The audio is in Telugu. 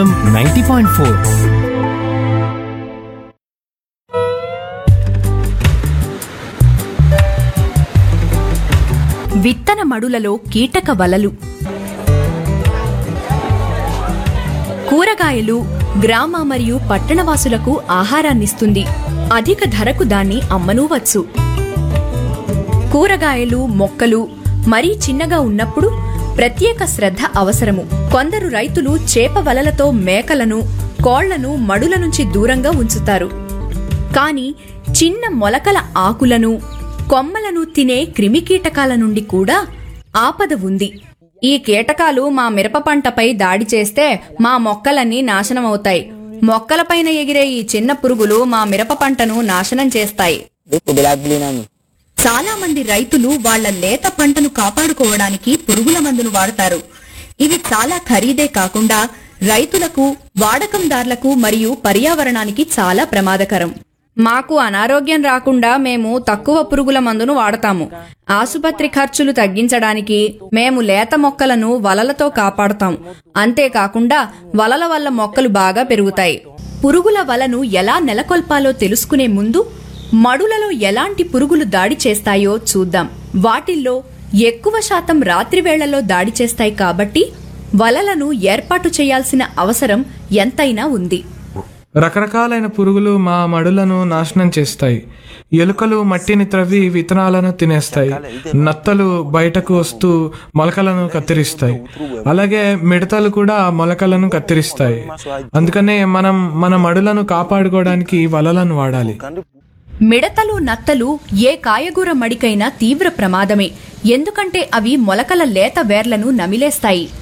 నైంటీ పాయింట్ ఫోర్ విత్తన మడులలో కీటక వలలు కూరగాయలు గ్రామ మరియు పట్టణవాసులకు ఆహారాన్నిస్తుంది అధిక ధరకు దాన్ని అమ్మనూవచ్చు కూరగాయలు మొక్కలు మరీ చిన్నగా ఉన్నప్పుడు ప్రత్యేక శ్రద్ధ అవసరము కొందరు రైతులు చేప వలలతో మేకలను కోళ్లను మడుల నుంచి దూరంగా ఉంచుతారు కాని చిన్న మొలకల ఆకులను కొమ్మలను తినే క్రిమికీటకాల నుండి కూడా ఆపద ఉంది ఈ కీటకాలు మా మిరప పంటపై దాడి చేస్తే మా మొక్కలన్నీ నాశనమవుతాయి మొక్కలపైన ఎగిరే ఈ చిన్న పురుగులు మా మిరప పంటను నాశనం చేస్తాయి Dito, bilabili namin. చాలా మంది రైతులు వాళ్ళ లేత పంటను కాపాడుకోవడానికి పురుగుల మందును వాడతారు ఇవి చాలా ఖరీదే కాకుండా రైతులకు వాడకందారులకు మరియు పర్యావరణానికి చాలా ప్రమాదకరం మాకు అనారోగ్యం రాకుండా మేము తక్కువ పురుగుల మందును వాడతాము ఆసుపత్రి ఖర్చులు తగ్గించడానికి మేము లేత మొక్కలను వలలతో కాపాడతాం అంతేకాకుండా వలల వల్ల మొక్కలు బాగా పెరుగుతాయి పురుగుల వలను ఎలా నెలకొల్పాలో తెలుసుకునే ముందు మడులలో ఎలాంటి పురుగులు దాడి చేస్తాయో చూద్దాం వాటిల్లో ఎక్కువ శాతం రాత్రి వేళల్లో దాడి చేస్తాయి కాబట్టి వలలను ఏర్పాటు చేయాల్సిన అవసరం ఎంతైనా ఉంది రకరకాలైన పురుగులు మా మడులను నాశనం చేస్తాయి ఎలుకలు మట్టిని త్రవ్వి విత్తనాలను తినేస్తాయి నత్తలు బయటకు వస్తూ మొలకలను కత్తిరిస్తాయి అలాగే మిడతలు కూడా మొలకలను కత్తిరిస్తాయి అందుకనే మనం మన మడులను కాపాడుకోవడానికి వలలను వాడాలి మిడతలు నత్తలు ఏ కాయగూర మడికైనా తీవ్ర ప్రమాదమే ఎందుకంటే అవి మొలకల లేత వేర్లను నమిలేస్తాయి